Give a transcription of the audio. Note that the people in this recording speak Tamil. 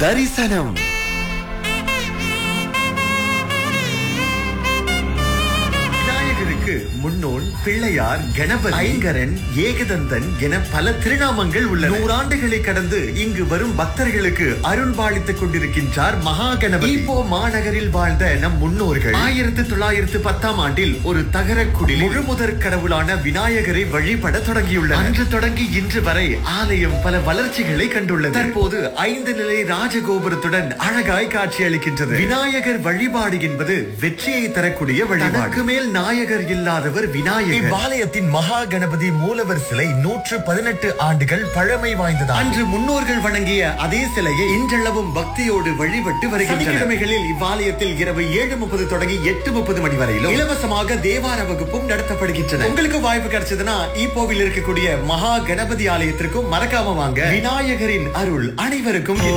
தரிசனம் விநாயகருக்கு முன்னோன் பிள்ளையார் கணபதி ஐங்கரன் ஏகதந்தன் என பல திருநாமங்கள் உள்ளன நூறாண்டுகளை கடந்து இங்கு வரும் பக்தர்களுக்கு அருள்பாலித்துக் கொண்டிருக்கின்றார் மகா கணபதி இப்போ மாநகரில் வாழ்ந்த நம் முன்னோர்கள் ஆயிரத்தி தொள்ளாயிரத்து பத்தாம் ஆண்டில் ஒரு தகர குடில் முழுமுதற் கடவுளான விநாயகரை வழிபட தொடங்கியுள்ளனர் அன்று தொடங்கி இன்று வரை ஆலயம் பல வளர்ச்சிகளை கண்டுள்ளது தற்போது ஐந்து நிலை ராஜகோபுரத்துடன் அழகாய் காட்சியளிக்கின்றது விநாயகர் வழிபாடு என்பது வெற்றியை தரக்கூடிய வழிபாடு மேல் நாயகர் இல்லாதவர் விநாயகர் இவ்வாலயத்தின் மகா கணபதி மூலவர் சிலை நூற்று பதினெட்டு ஆண்டுகள் பழமை வாய்ந்ததா அன்று முன்னோர்கள் வணங்கிய அதே சிலையை இன்றளவும் பக்தியோடு வழிபட்டு வருகின்றனர் சனிக்கிழமைகளில் இவ்வாலயத்தில் இரவு ஏழு முப்பது தொடங்கி எட்டு முப்பது மணி வரையிலும் இலவசமாக தேவார வகுப்பும் நடத்தப்படுகின்றன உங்களுக்கு வாய்ப்பு கிடைச்சதுன்னா ஈப்போவில் இருக்கக்கூடிய மகா கணபதி ஆலயத்திற்கும் மறக்காம வாங்க விநாயகரின் அருள் அனைவருக்கும்